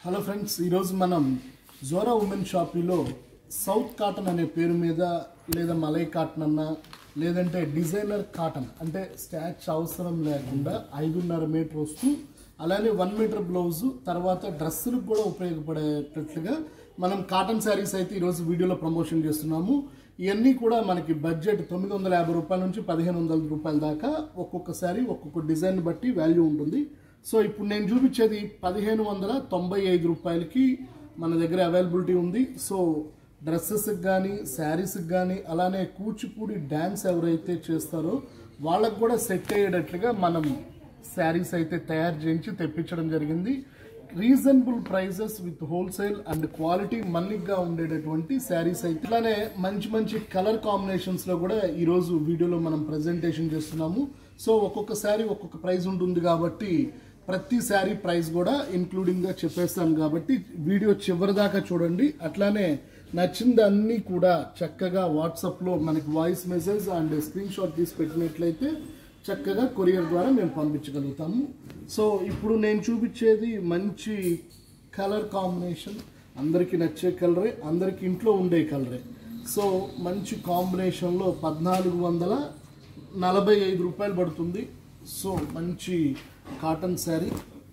hello friends ఈరోజు మనం Jora women షాపీలో సౌత్ కాటన్ అనే పేరు మీద లేదా మలై కాటన్ అన్న లేదంటే డిజైనర్ కాటన్ అంటే స్టాచ్ అవసరం లేకుండా ఐదున్నర మీటర్ వస్తూ అలానే వన్ మీటర్ బ్లౌజు తర్వాత డ్రెస్సులకు కూడా ఉపయోగపడేటట్లుగా మనం కాటన్ శారీస్ అయితే ఈరోజు వీడియోలో ప్రమోషన్ చేస్తున్నాము ఇవన్నీ కూడా మనకి బడ్జెట్ తొమ్మిది వందల యాభై రూపాయల నుంచి పదిహేను వందల రూపాయల దాకా ఒక్కొక్క శారీ ఒక్కొక్క డిజైన్ బట్టి వాల్యూ ఉంటుంది సో ఇప్పుడు నేను చూపించేది పదిహేను వందల తొంభై ఐదు రూపాయలకి మన దగ్గర అవైలబిలిటీ ఉంది సో డ్రెస్సెస్కి కానీ శారీస్కి కానీ అలానే కూచిపూడి డ్యాన్స్ ఎవరైతే చేస్తారో వాళ్ళకు కూడా సెట్ అయ్యేటట్లుగా మనం శారీస్ అయితే తయారు చేయించి తెప్పించడం జరిగింది reasonable prices with wholesale and quality మన్నిగ్గా ఉండేటటువంటి శారీస్ అయితే ఇట్లానే మంచి మంచి కలర్ కాంబినేషన్స్ లో కూడా ఈరోజు వీడియోలో మనం ప్రజెంటేషన్ చేస్తున్నాము సో ఒక్కొక్క శారీ ఒక్కొక్క ప్రైస్ ఉంటుంది కాబట్టి ప్రతి శారీ ప్రైస్ కూడా ఇంక్లూడింగ్ గా చెప్పేస్తాను కాబట్టి వీడియో చివరి దాకా చూడండి అట్లానే నచ్చింది అన్ని కూడా చక్కగా వాట్సాప్ లో మనకి voice message and screenshot తీసి పెట్టినట్లయితే చక్కగా కొరియర్ ద్వారా మేము పంపించగలుగుతాము సో ఇప్పుడు నేను చూపించేది మంచి కలర్ కాంబినేషన్ అందరికీ నచ్చే కలరే అందరికి ఇంట్లో ఉండే కలరే సో మంచి కాంబినేషన్లో పద్నాలుగు వందల నలభై ఐదు రూపాయలు పడుతుంది సో మంచి కాటన్ శారీ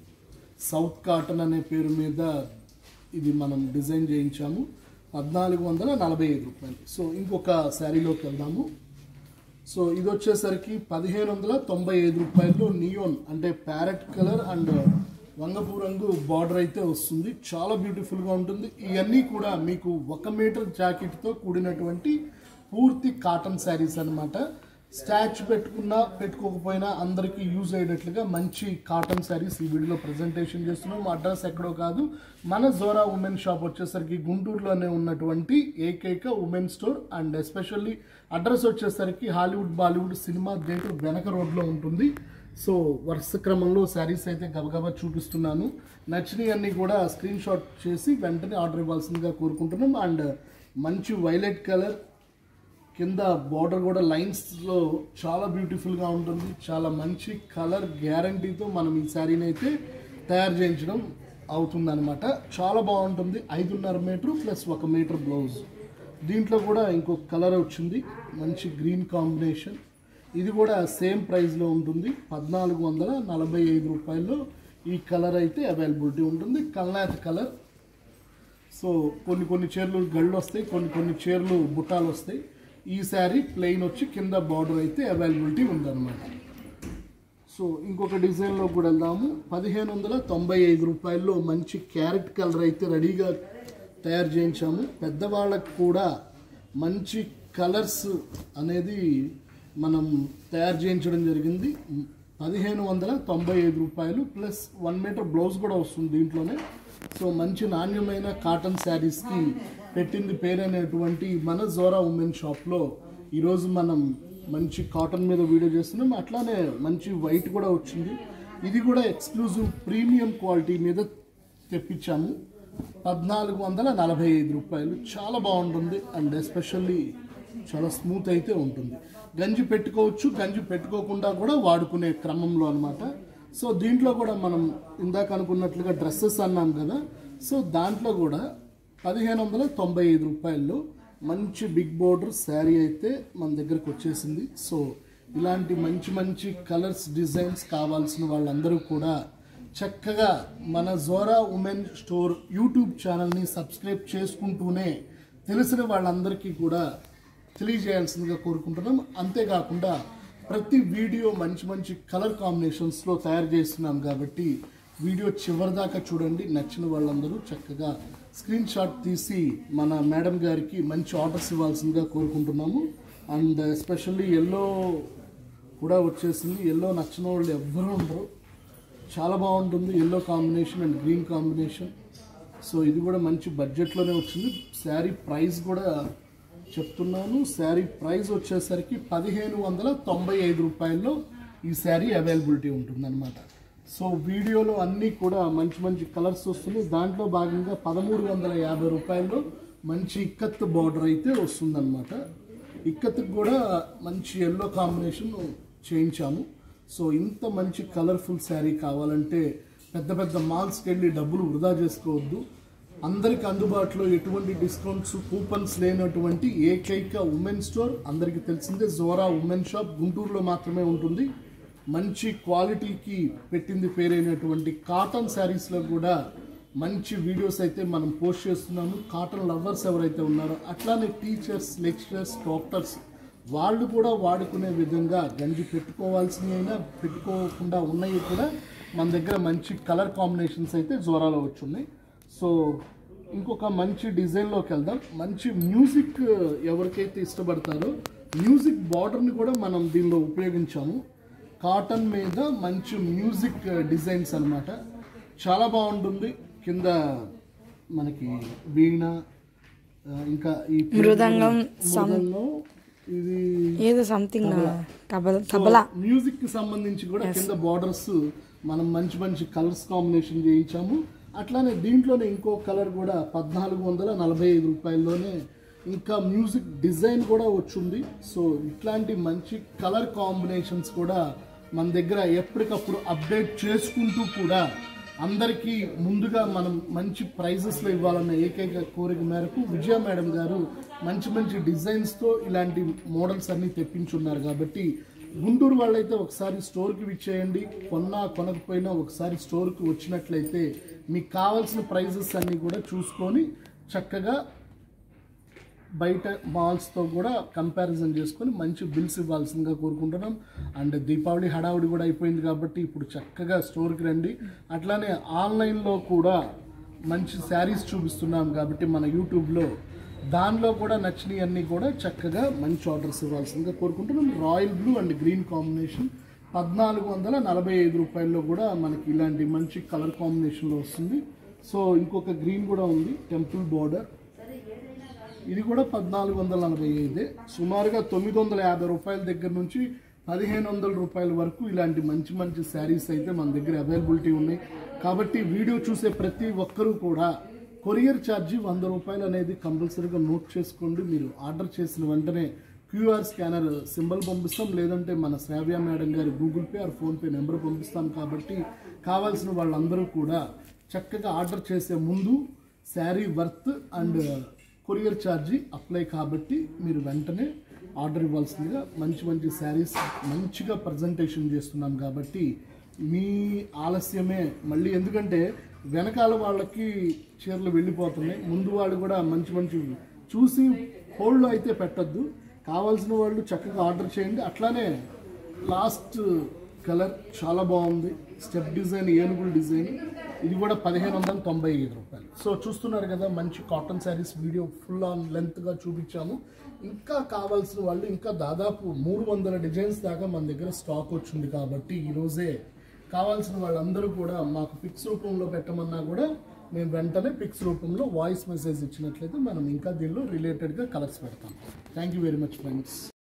సౌత్ కాటన్ అనే పేరు మీద ఇది మనం డిజైన్ చేయించాము పద్నాలుగు వందల నలభై ఐదు రూపాయలు సో ఇంకొక శారీలోకి వెళ్దాము సో ఇది వచ్చేసరికి పదిహేను వందల తొంభై ఐదు రూపాయలు నియోన్ అంటే ప్యారెట్ కలర్ అండ్ వంగపూ రంగు బార్డర్ అయితే వస్తుంది చాలా బ్యూటిఫుల్గా ఉంటుంది ఇవన్నీ కూడా మీకు ఒక మీటర్ జాకెట్తో కూడినటువంటి పూర్తి కాటన్ శారీస్ అన్నమాట స్టాచ్ పెట్టుకున్నా పెట్టుకోకపోయినా అందరికీ యూజ్ అయ్యేటట్లుగా మంచి కాటన్ శారీస్ ఈ వీడియోలో ప్రజెంటేషన్ చేస్తున్నాం అడ్రస్ ఎక్కడో కాదు మన జోరా ఉమెన్ షాప్ వచ్చేసరికి గుంటూరులోనే ఉన్నటువంటి ఏకైక women store and especially address వచ్చేసరికి హాలీవుడ్ బాలీవుడ్ సినిమా థియేటర్ వెనక రోడ్లో ఉంటుంది సో వరుస క్రమంలో శారీస్ అయితే గబగబా చూపిస్తున్నాను నచ్చినవన్నీ కూడా స్క్రీన్ షాట్ చేసి వెంటనే ఆర్డర్ ఇవ్వాల్సిందిగా కోరుకుంటున్నాం అండ్ మంచి వైలెట్ కలర్ కింద బార్డర్ కూడా లైన్స్లో చాలా బ్యూటిఫుల్గా ఉంటుంది చాలా మంచి కలర్ గ్యారంటీతో మనం ఈ శారీని అయితే తయారు చేయించడం అవుతుందన్నమాట చాలా బాగుంటుంది ఐదున్నర మీటర్ ప్లస్ ఒక మీటర్ బ్లౌజ్ దీంట్లో కూడా ఇంకొక కలర్ వచ్చింది మంచి గ్రీన్ కాంబినేషన్ ఇది కూడా సేమ్ ప్రైస్లో ఉంటుంది పద్నాలుగు వందల నలభై ఐదు రూపాయల్లో ఈ కలర్ అయితే అవైలబిలిటీ ఉంటుంది కల్నాథ్ కలర్ సో కొన్ని కొన్ని చీరలు గళ్ళు వస్తాయి కొన్ని కొన్ని చీరలు బుట్టాలు వస్తాయి ఈ శారీ ప్లెయిన్ వచ్చి కింద బార్డర్ అయితే అవైలబిలిటీ ఉందన్నమాట సో ఇంకొక డిజైన్లో కూడా వెళ్దాము పదిహేను వందల తొంభై ఐదు రూపాయల్లో మంచి క్యారెట్ కలర్ అయితే రెడీగా తయారు చేయించాము పెద్దవాళ్ళకు కూడా మంచి కలర్స్ అనేది మనం తయారు చేయించడం జరిగింది పదిహేను వందల తొంభై ఐదు రూపాయలు ప్లస్ వన్ మీటర్ బ్లౌజ్ కూడా వస్తుంది దీంట్లోనే సో మంచి నాణ్యమైన కాటన్ శారీస్కి పెట్టింది పేరైనటువంటి మన జోరా ఉమెన్ షాప్లో ఈరోజు మనం మంచి కాటన్ మీద వీడియో చేస్తున్నాం అట్లానే మంచి వైట్ కూడా వచ్చింది ఇది కూడా ఎక్స్క్లూజివ్ ప్రీమియం క్వాలిటీ మీద తెప్పించాము పద్నాలుగు వందల నలభై ఐదు రూపాయలు చాలా బాగుంటుంది అండ్ ఎస్పెషల్లీ చాలా స్మూత్ అయితే ఉంటుంది గంజి పెట్టుకోవచ్చు గంజి పెట్టుకోకుండా కూడా వాడుకునే క్రమంలో అనమాట సో దీంట్లో కూడా మనం ఇందాక అనుకున్నట్లుగా డ్రెస్సెస్ అన్నాం కదా సో దాంట్లో కూడా పదిహేను వందల తొంభై ఐదు రూపాయల్లో మంచి బిగ్ బోర్డర్ శారీ అయితే మన దగ్గరకు వచ్చేసింది సో ఇలాంటి మంచి మంచి కలర్స్ డిజైన్స్ కావాల్సిన వాళ్ళందరూ కూడా చక్కగా మన జోరా ఉమెన్ స్టోర్ యూట్యూబ్ ఛానల్ని సబ్స్క్రైబ్ చేసుకుంటూనే తెలిసిన వాళ్ళందరికీ కూడా తెలియజేయాల్సిందిగా కోరుకుంటున్నాం అంతేకాకుండా ప్రతి వీడియో మంచి మంచి కలర్ కాంబినేషన్స్లో తయారు చేస్తున్నాం కాబట్టి వీడియో చివరిదాకా చూడండి నచ్చిన వాళ్ళందరూ చక్కగా స్క్రీన్ షాట్ తీసి మన మేడం గారికి మంచి ఆర్డర్స్ ఇవ్వాల్సిందిగా కోరుకుంటున్నాము అండ్ ఎస్పెషల్లీ ఎల్లో కూడా వచ్చేసింది ఎల్లో నచ్చిన వాళ్ళు ఎవ్వరూ ఉండరు చాలా బాగుంటుంది yellow combination and green combination so ఇది కూడా మంచి బడ్జెట్లోనే వచ్చింది శారీ ప్రైస్ కూడా చెప్తున్నాను శారీ ప్రైస్ వచ్చేసరికి పదిహేను వందల తొంభై ఐదు రూపాయల్లో ఈ శారీ అవైలబిలిటీ ఉంటుందన్నమాట సో వీడియోలో అన్నీ కూడా మంచి మంచి కలర్స్ వస్తున్నాయి దాంట్లో భాగంగా పదమూడు వందల యాభై రూపాయల్లో మంచి ఇక్కత్ బార్డర్ అయితే వస్తుందన్నమాట ఇక్కత్కి కూడా మంచి ఎల్లో కాంబినేషన్ చేయించాము సో ఇంత మంచి కలర్ఫుల్ శారీ కావాలంటే పెద్ద పెద్ద మాల్స్కి వెళ్ళి డబ్బులు వృధా చేసుకోవద్దు అందరికి అందుబాటులో ఎటువంటి డిస్కౌంట్స్ కూపన్స్ లేనటువంటి ఏకైక ఉమెన్ స్టోర్ అందరికీ తెలిసిందే జోరా ఉమెన్ షాప్ గుంటూరులో మాత్రమే ఉంటుంది మంచి క్వాలిటీకి పెట్టింది పేరైనటువంటి కాటన్ శారీస్లో కూడా మంచి వీడియోస్ అయితే మనం పోస్ట్ చేస్తున్నాము కాటన్ లవర్స్ ఎవరైతే ఉన్నారో అట్లానే టీచర్స్ లెక్చరర్స్ డాక్టర్స్ వాళ్ళు కూడా వాడుకునే విధంగా గంజి పెట్టుకోవాల్సినవి అయినా పెట్టుకోకుండా ఉన్నవి కూడా మన దగ్గర మంచి కలర్ కాంబినేషన్స్ అయితే జోరాలో వచ్చున్నాయి సో ఇంకొక మంచి డిజైన్లోకి వెళ్దాం మంచి మ్యూజిక్ ఎవరికైతే ఇష్టపడతారో మ్యూజిక్ బార్డర్ని కూడా మనం దీనిలో ఉపయోగించాము కాటన్ మీద మంచి మ్యూజిక్ డిజైన్స్ అన్నమాట చాలా బాగుంటుంది కింద మనకి వీణ ఆ, ఇంకా ఈ మృదంగం, మృదంగం ఇది ఏదో సంథింగ్ తబల తబలా మ్యూజిక్ కి సంబంధించి కూడా కింద బార్డర్స్ మనం మంచి మంచి కలర్స్ కాంబినేషన్ చేయించాము అట్లానే దీంట్లోనే ఇంకో కలర్ కూడా పద్నాలుగు వందల నలభై ఐదు రూపాయల్లోనే ఇంకా మ్యూజిక్ డిజైన్ కూడా వచ్చింది సో ఇట్లాంటి మంచి కలర్ కాంబినేషన్స్ కూడా మన దగ్గర ఎప్పటికప్పుడు అప్డేట్ చేసుకుంటూ కూడా అందరికీ ముందుగా మనం మంచి ప్రైజెస్లో ఇవ్వాలన్న ఏకైక కోరిక మేరకు విజయ మేడం గారు మంచి మంచి డిజైన్స్తో ఇలాంటి మోడల్స్ అన్నీ తెప్పించున్నారు కాబట్టి గుంటూరు వాళ్ళైతే ఒకసారి స్టోర్కి విచ్చేయండి కొన్నా కొనకపోయినా ఒకసారి స్టోర్కి వచ్చినట్లయితే మీకు కావాల్సిన ప్రైజెస్ అన్నీ కూడా చూసుకొని చక్కగా బయట మాల్స్తో కూడా కంపారిజన్ చేసుకొని మంచి బిల్స్ ఇవ్వాల్సిందిగా కోరుకుంటున్నాం అండ్ దీపావళి హడావుడి కూడా అయిపోయింది కాబట్టి ఇప్పుడు చక్కగా స్టోర్కి రండి అట్లానే ఆన్లైన్లో కూడా మంచి శారీస్ చూపిస్తున్నాం కాబట్టి మన యూట్యూబ్లో దానిలో కూడా నచ్చినవి అన్నీ కూడా చక్కగా మంచి ఆర్డర్స్ ఇవ్వాల్సిందిగా కోరుకుంటున్నాం royal blue and green combination పద్నాలుగు వందల నలభై ఐదు రూపాయల్లో కూడా మనకి ఇలాంటి మంచి కలర్ కాంబినేషన్లో వస్తుంది సో ఇంకొక గ్రీన్ కూడా ఉంది టెంపుల్ బార్డర్ ఇది కూడా పద్నాలుగు వందల నలభై ఐదే సుమారుగా తొమ్మిది వందల యాభై రూపాయల దగ్గర నుంచి పదిహేను వందల రూపాయల వరకు ఇలాంటి మంచి మంచి శారీస్ అయితే మన దగ్గర అవైలబిలిటీ ఉన్నాయి కాబట్టి వీడియో చూసే ప్రతి ఒక్కరూ కూడా కొరియర్ ఛార్జీ వంద రూపాయలు అనేది కంపల్సరీగా నోట్ చేసుకోండి మీరు ఆర్డర్ చేసిన వెంటనే క్యూఆర్ స్కానర్ సింబల్ పంపిస్తాం లేదంటే మన శ్రావ్య మేడం గారి Google Pay or PhonePe number పంపిస్తాం కాబట్టి కావాల్సిన వాళ్ళందరూ కూడా చక్కగా ఆర్డర్ చేసే ముందు శారీ వర్త్ అండ్ కొరియర్ ఛార్జీ అప్లై కాబట్టి మీరు వెంటనే ఆర్డర్ ఇవ్వాల్సిందిగా మంచి మంచి శారీస్ మంచిగా ప్రజెంటేషన్ చేస్తున్నాం కాబట్టి మీ ఆలస్యమే మళ్ళీ ఎందుకంటే వెనకాల వాళ్ళకి చీరలు వెళ్ళిపోతున్నాయి ముందు వాళ్ళు కూడా మంచి మంచి చూసి హోల్డ్లో అయితే పెట్టద్దు కావాల్సిన వాళ్ళు చక్కగా ఆర్డర్ చేయండి అట్లానే లాస్ట్ కలర్ చాలా బాగుంది స్టెప్ డిజైన్ ఏనుగుల డిజైన్ ఇది కూడా పదిహేను వందల తొంభై ఐదు రూపాయలు సో చూస్తున్నారు కదా మంచి cotton saris video full on లెంత్గా చూపించాము ఇంకా కావాల్సిన వాళ్ళు ఇంకా దాదాపు మూడు వందల డిజైన్స్ దాకా మన దగ్గర స్టాక్ వచ్చింది కాబట్టి ఈరోజే కావాల్సిన వాళ్ళందరూ కూడా మాకు పిక్స్ రూపంలో పెట్టమన్నా కూడా మేము వెంటనే పిక్స్ రూపంలో వాయిస్ మెసేజ్ ఇచ్చినట్లయితే మనం ఇంకా దీనిలో రిలేటెడ్గా కలర్స్ పెడతాం thank you very much friends